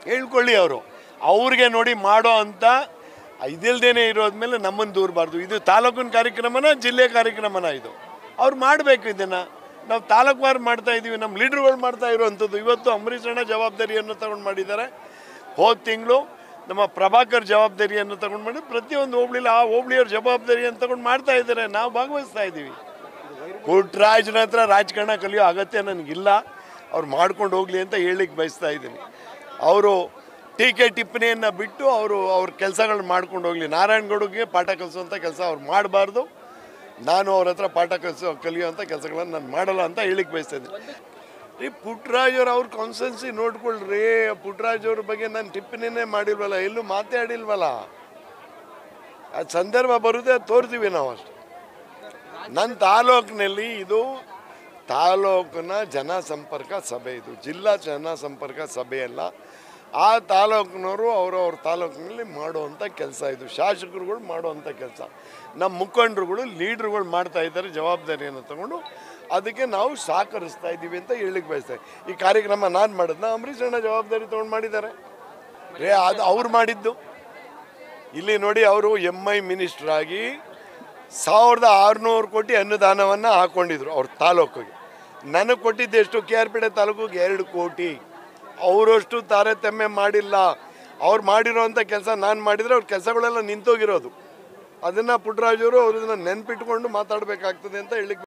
ಹೇಳ್ಕೊಳ್ಳಿ ಅವರು ಅವ್ರಿಗೆ ನೋಡಿ ಮಾಡೋ ಅಂತ ಇದಿಲ್ದೇನೆ ಇರೋದ್ಮೇಲೆ ನಮ್ಮನ್ನು ದೂರಬಾರ್ದು ಇದು ತಾಲೂಕಿನ ಕಾರ್ಯಕ್ರಮನ ಜಿಲ್ಲೆ ಕಾರ್ಯಕ್ರಮನ ಇದು ಅವ್ರು ಮಾಡಬೇಕು ಇದನ್ನು ನಾವು ತಾಲೂಕುವಾರು ಮಾಡ್ತಾ ಇದ್ದೀವಿ ನಮ್ಮ ಲೀಡ್ರುಗಳು ಮಾಡ್ತಾ ಇರುವಂಥದ್ದು ಇವತ್ತು ಅಂಬರೀಷ್ ಅಣ್ಣ ಜವಾಬ್ದಾರಿಯನ್ನು ತಗೊಂಡು ಮಾಡಿದ್ದಾರೆ ಹೋದ ತಿಂಗಳು ನಮ್ಮ ಪ್ರಭಾಕರ್ ಜವಾಬ್ದಾರಿಯನ್ನು ತಗೊಂಡು ಮಾಡಿ ಪ್ರತಿಯೊಂದು ಹೋಬಳಿಲಿ ಆ ಹೋಬಳಿಯವ್ರ ಜವಾಬ್ದಾರಿಯನ್ನು ತಗೊಂಡು ಮಾಡ್ತಾ ಇದ್ದಾರೆ ನಾವು ಭಾಗವಹಿಸ್ತಾ ಇದ್ದೀವಿ ಪುಟ್ಟರಾಜನ ಹತ್ರ ರಾಜಕಾರಣ ಕಲಿಯೋ ಅಗತ್ಯ ನನಗಿಲ್ಲ ಅವ್ರು ಮಾಡ್ಕೊಂಡು ಹೋಗಲಿ ಅಂತ ಹೇಳಲಿಕ್ಕೆ ಬಯಸ್ತಾ ಇದ್ದೀನಿ ಅವರು ಟೀಕೆ ಟಿಪ್ಪಣಿಯನ್ನು ಬಿಟ್ಟು ಅವರು ಅವ್ರ ಕೆಲಸಗಳನ್ನ ಮಾಡ್ಕೊಂಡು ಹೋಗಲಿ ನಾರಾಯಣಗೌಡಗೆ ಪಾಠ ಕಲಿಸುವಂಥ ಕೆಲಸ ಅವ್ರು ಮಾಡಬಾರ್ದು ನಾನು ಅವ್ರ ಹತ್ರ ಪಾಠ ಕಲಿಸೋ ಕಲಿಯೋವಂಥ ಕೆಲಸಗಳನ್ನು ನಾನು ಮಾಡಲ್ಲ ಅಂತ ಹೇಳಿಕ್ಕೆ ಬಯಸ್ತಾ ಇದ್ದೀನಿ ರೀ ಪುಟ್ಟರಾಜ್ ಅವ್ರು ಅವ್ರ ಕಾನ್ಸೆನ್ಸಿ ನೋಡ್ಕೊಳ್ರಿ ಪುಟ್ಟರಾಜ್ ಅವ್ರ ಬಗ್ಗೆ ನಾನು ಟಿಪ್ಪಣಿನೇ ಮಾಡಿಲ್ವಲ್ಲ ಎಲ್ಲೂ ಮಾತಾಡಿಲ್ವಲ್ಲ ಅದು ಸಂದರ್ಭ ಬರುತ್ತೆ ಅದು ತೋರ್ತೀವಿ ನಾವು ಅಷ್ಟೆ ನನ್ನ ತಾಲೂಕಿನಲ್ಲಿ ಇದು ತಾಲೂಕಿನ ಜನಸಂಪರ್ಕ ಸಭೆ ಇದು ಜಿಲ್ಲಾ ಜನಸಂಪರ್ಕ ಸಭೆ ಅಲ್ಲ ಆ ತಾಲೂಕಿನವರು ಅವರವ್ರ ತಾಲೂಕಿನಲ್ಲಿ ಮಾಡುವಂಥ ಕೆಲಸ ಇದು ಶಾಸಕರುಗಳು ಮಾಡುವಂಥ ಕೆಲಸ ನಮ್ಮ ಮುಖಂಡರುಗಳು ಲೀಡ್ರುಗಳು ಮಾಡ್ತಾ ಇದ್ದಾರೆ ಜವಾಬ್ದಾರಿಯನ್ನು ತಗೊಂಡು ಅದಕ್ಕೆ ನಾವು ಸಹಕರಿಸ್ತಾ ಇದ್ದೀವಿ ಅಂತ ಹೇಳಿಕ್ಕೆ ಬಯಸ್ತೇವೆ ಈ ಕಾರ್ಯಕ್ರಮ ನಾನು ಮಾಡಿದ್ನ ಅಂಬರೀಷ್ ಅಣ್ಣ ಜವಾಬ್ದಾರಿ ತೊಗೊಂಡು ಮಾಡಿದ್ದಾರೆ ರೇ ಅದು ಅವ್ರು ಮಾಡಿದ್ದು ಇಲ್ಲಿ ನೋಡಿ ಅವರು ಎಮ್ ಐ ಮಿನಿಸ್ಟರ್ ಆಗಿ ಸಾವಿರದ ಆರುನೂರು ಕೋಟಿ ಅನುದಾನವನ್ನು ಹಾಕ್ಕೊಂಡಿದ್ರು ಅವ್ರ ತಾಲೂಕಿಗೆ ನನಗೆ ಕೊಟ್ಟಿದ್ದು ಎಷ್ಟು ಕೆ ಆರ್ ಪೇಟೆ ತಾಲೂಕಿಗೆ ಎರಡು ಕೋಟಿ ಅವರಷ್ಟು ತಾರತಮ್ಯ ಮಾಡಿಲ್ಲ ಅವ್ರು ಮಾಡಿರೋವಂಥ ಕೆಲಸ ನಾನು ಮಾಡಿದರೆ ಅವ್ರ ಕೆಲಸಗಳೆಲ್ಲ ನಿಂತೋಗಿರೋದು ಅದನ್ನು ಪುಟ್ಟರಾಜವರು ಅವ್ರನ್ನ ನೆನ್ಪಿಟ್ಕೊಂಡು ಮಾತಾಡಬೇಕಾಗ್ತದೆ ಅಂತ ಹೇಳಿಕ್ಕೆ